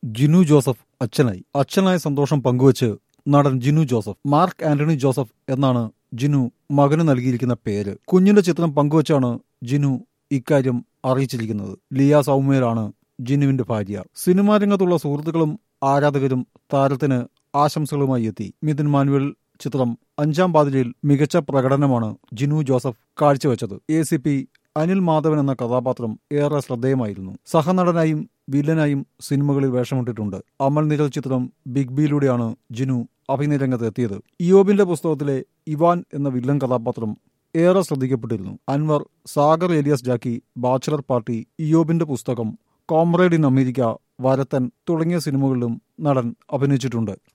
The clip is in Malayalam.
ജിനു ജോസഫ് അച്ഛനായി അച്ഛനായ സന്തോഷം പങ്കുവച്ച് നടൻ ജിനു ജോസഫ് മാർക്ക് ആന്റണി ജോസഫ് എന്നാണ് ജിനു മകന് നൽകിയിരിക്കുന്ന പേര് കുഞ്ഞിന്റെ ചിത്രം പങ്കുവച്ചാണ് ജിനു ഇക്കാര്യം അറിയിച്ചിരിക്കുന്നത് ലിയ സൗമ്യരാണ് ജിനുവിന്റെ ഭാര്യ സിനിമാ രംഗത്തുള്ള സുഹൃത്തുക്കളും ആരാധകരും താരത്തിന് ആശംസകളുമായി എത്തി മിഥുൻ മാനുവൽ ചിത്രം അഞ്ചാം പാതിരയിൽ മികച്ച പ്രകടനമാണ് ജിനു ജോസഫ് കാഴ്ചവെച്ചത് A C P Anil Madhavan എന്ന കഥാപാത്രം ഏറെ ശ്രദ്ധേയമായിരുന്നു സഹനടനായും വില്ലനായും സിനിമകളിൽ വേഷമിട്ടിട്ടുണ്ട് അമൽ നിരൽ ചിത്രം ബിഗ് ബിയിലൂടെയാണ് ജിനു അഭിനയ രംഗത്ത് എത്തിയത് ഇയോബിന്റെ പുസ്തകത്തിലെ ഇവാൻ എന്ന വില്ലൻ കഥാപാത്രം ഏറെ ശ്രദ്ധിക്കപ്പെട്ടിരുന്നു Anwar Sagar alias Jackie bachelor party ഇയോബിന്റെ പുസ്തകം കോംറേഡ് ഇൻ അമേരിക്ക വരത്തൻ തുടങ്ങിയ സിനിമകളിലും നടൻ അഭിനയിച്ചിട്ടുണ്ട്